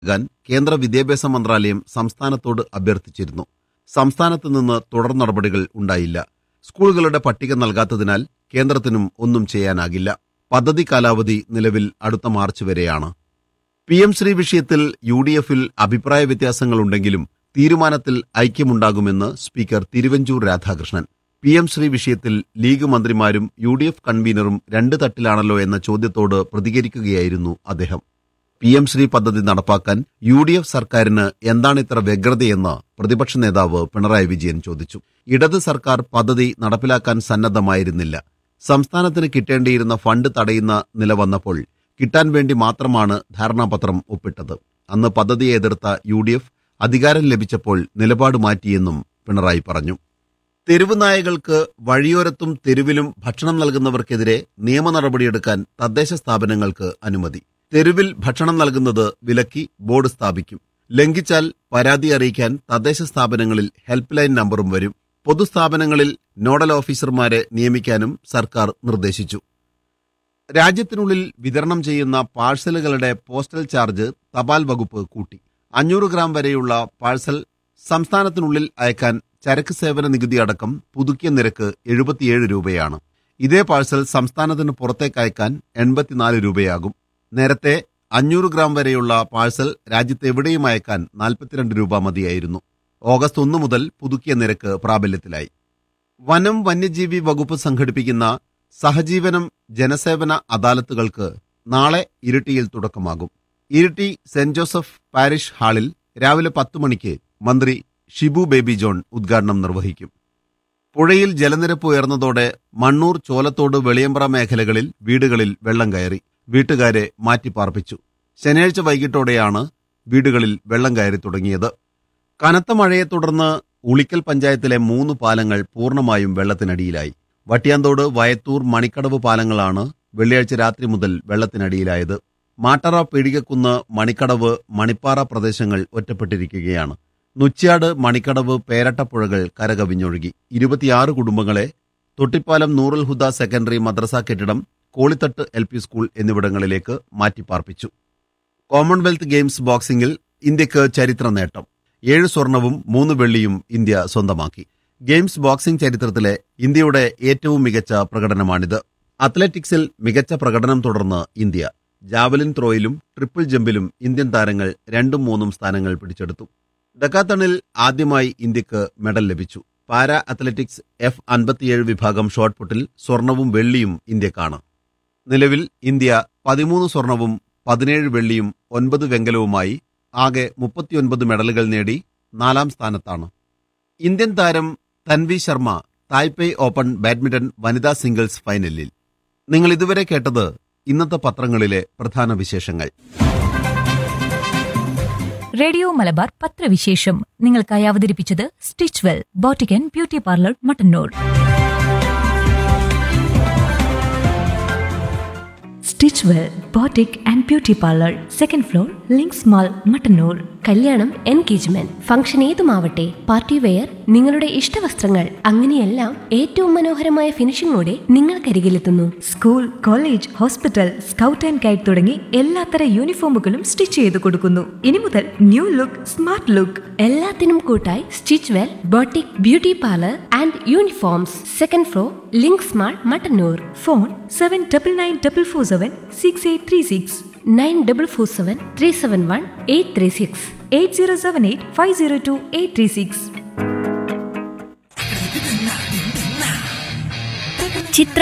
നൽകാൻ കേന്ദ്ര വിദ്യാഭ്യാസ മന്ത്രാലയം സംസ്ഥാനത്തോട് അഭ്യർത്ഥിച്ചിരുന്നു സംസ്ഥാനത്ത് നിന്ന് തുടർ നടപടികൾ ഉണ്ടായില്ല സ്കൂളുകളുടെ പട്ടിക നൽകാത്തതിനാൽ കേന്ദ്രത്തിനും ഒന്നും ചെയ്യാനാകില്ല പദ്ധതി കാലാവധി നിലവിൽ അടുത്ത മാർച്ച് വരെയാണ് പി എം ശ്രീ വിഷയത്തിൽ യു ഡി എഫിൽ അഭിപ്രായ വ്യത്യാസങ്ങളുണ്ടെങ്കിലും തീരുമാനത്തിൽ ഐക്യമുണ്ടാകുമെന്ന് speaker Thiruvanchoor Radhakrishnan P M Shri വിഷയത്തിൽ ലീഗ് മന്ത്രിമാരും യു ഡി എഫ് കൺവീനറും രണ്ട് തട്ടിലാണല്ലോ എന്ന ചോദ്യത്തോട് പ്രതികരിക്കുകയായിരുന്നു അദ്ദേഹം പി എം ശ്രീ പദ്ധതി നടപ്പാക്കാൻ യു ഡി എഫ് സർക്കാരിന് എന്താണിത്ര വ്യഗ്രതയെന്ന് പ്രതിപക്ഷ നേതാവ് പിണറായി വിജയൻ ചോദിച്ചു ഇടത് സർക്കാർ പദ്ധതി നടപ്പിലാക്കാൻ സന്നദ്ധമായിരുന്നില്ല സംസ്ഥാനത്തിന് കിട്ടേണ്ടിയിരുന്ന ഫണ്ട് തടയുന്ന നില വന്നപ്പോൾ കിട്ടാൻ വേണ്ടി മാത്രമാണ് ധാരണാപത്രം ഒപ്പിട്ടത് അന്ന് പദ്ധതിയെ എതിർത്ത യു ഡി എഫ് അധികാരം ലഭിച്ചപ്പോൾ നിലപാട് മാറ്റിയെന്നും പിണറായി പറഞ്ഞു തെരുവ് നായകൾക്ക് വഴിയോരത്തും തെരുവിലും ഭക്ഷണം നൽകുന്നവർക്കെതിരെ നിയമ നടപടിയെടുക്കാൻ തദ്ദേശ സ്ഥാപനങ്ങൾക്ക് അനുമതി തെരുവിൽ ഭക്ഷണം നൽകുന്നത് വിലക്കി ബോർഡ് സ്ഥാപിക്കും ലംഘിച്ചാൽ പരാതി അറിയിക്കാൻ തദ്ദേശ സ്ഥാപനങ്ങളിൽ ഹെൽപ്പ് ലൈൻ നമ്പറും വരും പൊതുസ്ഥാപനങ്ങളിൽ നോഡൽ ഓഫീസർമാരെ നിയമിക്കാനും സർക്കാർ നിർദ്ദേശിച്ചു രാജ്യത്തിനുള്ളിൽ വിതരണം ചെയ്യുന്ന പാഴ്സലുകളുടെ പോസ്റ്റൽ ചാർജ് തപാൽ വകുപ്പ് കൂട്ടി അഞ്ഞൂറ് ഗ്രാം വരെയുള്ള പാഴ്സൽ സംസ്ഥാനത്തിനുള്ളിൽ അയക്കാൻ ചരക്ക് സേവന നികുതി അടക്കം പുതുക്കിയ നിരക്ക് എഴുപത്തിയേഴ് രൂപയാണ് ഇതേ പാഴ്സൽ സംസ്ഥാനത്തിന് പുറത്തേക്ക് അയക്കാൻ എൺപത്തിനാല് രൂപയാകും നേരത്തെ അഞ്ഞൂറ് ഗ്രാം വരെയുള്ള പാഴ്സൽ രാജ്യത്തെവിടെയും അയക്കാൻ നാൽപ്പത്തിരണ്ട് രൂപ മതിയായിരുന്നു ഓഗസ്റ്റ് ഒന്ന് മുതൽ പുതുക്കിയ നിരക്ക് പ്രാബല്യത്തിലായി വനം വന്യജീവി വകുപ്പ് സംഘടിപ്പിക്കുന്ന സഹജീവനം ജനസേവന അദാലത്തുകൾക്ക് നാളെ ഇരിട്ടിയിൽ തുടക്കമാകും ഇരിട്ടി സെന്റ് ജോസഫ് പാരിഷ് ഹാളിൽ രാവിലെ പത്ത് മണിക്ക് മന്ത്രി ഷിബു ബേബി ജോൺ ഉദ്ഘാടനം നിർവഹിക്കും പുഴയിൽ ജലനിരപ്പ് ഉയർന്നതോടെ മണ്ണൂർ ചോലത്തോട് വെളിയമ്പ്ര മേഖലകളിൽ വീടുകളിൽ വെള്ളം കയറി വീട്ടുകാരെ മാറ്റിപ്പാർപ്പിച്ചു ശനിയാഴ്ച വൈകിട്ടോടെയാണ് വീടുകളിൽ വെള്ളം കയറി തുടങ്ങിയത് കനത്ത മഴയെ തുടർന്ന് ഉളിക്കൽ പഞ്ചായത്തിലെ മൂന്ന് പാലങ്ങൾ പൂർണ്ണമായും വെള്ളത്തിനടിയിലായി വട്ടിയാന്തോട് വയത്തൂർ മണിക്കടവ് പാലങ്ങളാണ് വെള്ളിയാഴ്ച രാത്രി മുതൽ വെള്ളത്തിനടിയിലായത് മാട്ടറ പിടികക്കുന്ന് മണിക്കടവ് മണിപ്പാറ പ്രദേശങ്ങൾ ഒറ്റപ്പെട്ടിരിക്കുകയാണ് നുച്ച്യാട് മണിക്കടവ് പേരട്ടപ്പുഴകൾ കരകവിഞ്ഞൊഴുകി ഇരുപത്തിയാറ് കുടുംബങ്ങളെ തൊട്ടിപ്പാലം നൂറുൽ ഹുദ സെക്കൻഡറി മദ്രസ കെട്ടിടം കോളിത്തട്ട് എൽ പി സ്കൂൾ എന്നിവിടങ്ങളിലേക്ക് മാറ്റിപ്പാർപ്പിച്ചു കോമൺവെൽത്ത് ഗെയിംസ് ബോക്സിംഗിൽ ഇന്ത്യക്ക് ചരിത്ര നേട്ടം ഏഴ് സ്വർണവും മൂന്ന് വെള്ളിയും ഇന്ത്യ സ്വന്തമാക്കി ഗെയിംസ് ബോക്സിംഗ് ചരിത്രത്തിലെ ഇന്ത്യയുടെ ഏറ്റവും മികച്ച പ്രകടനമാണിത് അത്ലറ്റിക്സിൽ മികച്ച പ്രകടനം തുടർന്ന് ഇന്ത്യ ജാവലിൻ ത്രോയിലും ട്രിപ്പിൾ ജമ്പിലും ഇന്ത്യൻ താരങ്ങൾ രണ്ടും മൂന്നും സ്ഥാനങ്ങൾ പിടിച്ചെടുത്തു ഡക്കാത്തണിൽ ആദ്യമായി ഇന്ത്യക്ക് മെഡൽ ലഭിച്ചു പാരാ അത്ലറ്റിക്സ് എഫ് അൻപത്തിയേഴ് വിഭാഗം ഷോട്ട്പുട്ടിൽ സ്വർണവും വെള്ളിയും ഇന്ത്യക്കാണ് നിലവിൽ ഇന്ത്യ പതിമൂന്ന് സ്വർണവും പതിനേഴ് വെള്ളിയും ഒൻപത് വെങ്കലവുമായി ആകെ മുപ്പത്തിയൊൻപത് മെഡലുകൾ നേടി നാലാം സ്ഥാനത്താണ് ഇന്ത്യൻ താരം Tanvi Sharma Taipei Open badminton വനിതാ സിംഗിൾസ് ഫൈനലിൽ നിങ്ങൾ ഇതുവരെ കേട്ടത് ഇന്നത്തെ പത്രങ്ങളിലെ പ്രധാന വിശേഷങ്ങൾ റേഡിയോ മലബാർ പത്രവിശേഷം നിങ്ങൾക്കായി അവതരിപ്പിച്ചത് stitch well boutique and beauty parlour Mattannur stitch well boutique and beauty parlour second floor Links mall Mattannur കല്യാണം എൻഗേജ്മെന്റ് ഫംഗ്ഷൻ ഏതുമാവട്ടെ പാർട്ടി വെയർ നിങ്ങളുടെ ഇഷ്ടവസ്ത്രങ്ങൾ അങ്ങനെയെല്ലാം ഏറ്റവും മനോഹരമായ ഫിനിഷിംഗോടെ നിങ്ങൾക്കരികിലെത്തുന്നു school college hospital scout and guide തുടങ്ങി എല്ലാത്തര യൂണിഫോമുകളും സ്റ്റിച്ച് ചെയ്ത് കൊടുക്കുന്നു ഇനി മുതൽ ന്യൂ ലുക്ക് സ്മാർട്ട് ലുക്ക് എല്ലാത്തിനും കൂട്ടായി stitch well boutique beauty parlour and uniforms second floor Links mall Mattannur phone seven double nine double four seven six eight three six nine double four seven three seven one eight three six eight zero seven eight five zero two eight three six Chithra